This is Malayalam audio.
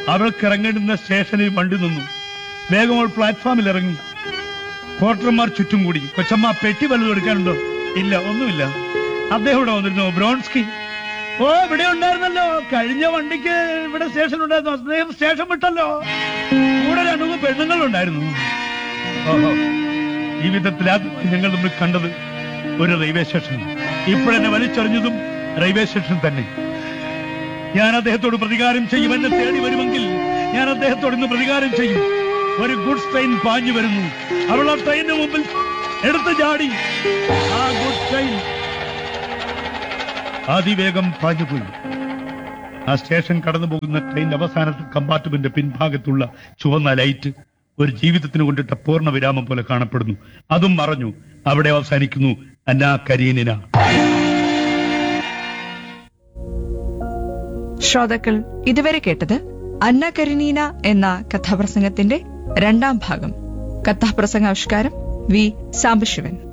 അവൾക്ക് ഇറങ്ങേണ്ടുന്ന സ്റ്റേഷനിൽ വണ്ടി നിന്നു വേഗം അവൾ പ്ലാറ്റ്ഫോമിൽ ഇറങ്ങി പോർട്ടർമാർ ചുറ്റും കൂടി കൊച്ചമ്മ പെട്ടി വല്ലതും എടുക്കാനുണ്ടോ ഇല്ല ഒന്നുമില്ല അദ്ദേഹം ഇവിടെ വന്നിരുന്നു ബ്രോൺസ്കി ഓ ഇവിടെ ഉണ്ടായിരുന്നല്ലോ കഴിഞ്ഞ വണ്ടിക്ക് ഇവിടെ സ്റ്റേഷൻ ഉണ്ടായിരുന്നു അദ്ദേഹം സ്റ്റേഷൻ വിട്ടല്ലോ കൂടെ രണ്ടു മൂന്ന് പെണ്ണുങ്ങളുണ്ടായിരുന്നു ഓഹോ ഈ വിധത്തിൽ ആദ്യം ഞങ്ങൾ തമ്മിൽ കണ്ടത് ഒരു റെയിൽവേ സ്റ്റേഷൻ ഇപ്പോഴെന്നെ വലിച്ചെറിഞ്ഞതും റെയിൽവേ സ്റ്റേഷൻ തന്നെ ഞാൻ അദ്ദേഹത്തോട് പ്രതികാരം ചെയ്യും എന്നെ തേടി വരുമെങ്കിൽ ഞാൻ അദ്ദേഹത്തോട് ഇന്ന് പ്രതികാരം ചെയ്യും ഒരു ഗുഡ്സ് ട്രെയിൻ പാഞ്ഞു വരുന്നു അവൾ ആ ട്രെയിനിന് മുമ്പിൽ എടുത്തു ചാടി ആ ഗുഡ്സ് ട്രെയിൻ അതിവേഗം പാഞ്ഞുപോയി ആ സ്റ്റേഷൻ കടന്നു പോകുന്ന ട്രെയിൻ അവസാനത്തെ കമ്പാർട്ട്മെന്റ് പിൻഭാഗത്തുള്ള ചുവന്ന ലൈറ്റ് ഒരു ജീവിതത്തിന് കൊണ്ടിട്ട പൂർണ്ണ വിരാമം പോലെ കാണപ്പെടുന്നു അതും മറഞ്ഞു അവിടെ അവസാനിക്കുന്നു അന്നാ കരീനിന ശ്രോതാക്കൾ ഇതുവരെ കേട്ടത് അന്ന കരീനീന എന്ന കഥാപ്രസംഗത്തിന്റെ രണ്ടാം ഭാഗം കഥാപ്രസംഗാവിഷ്കാരം വി സാംബശിവൻ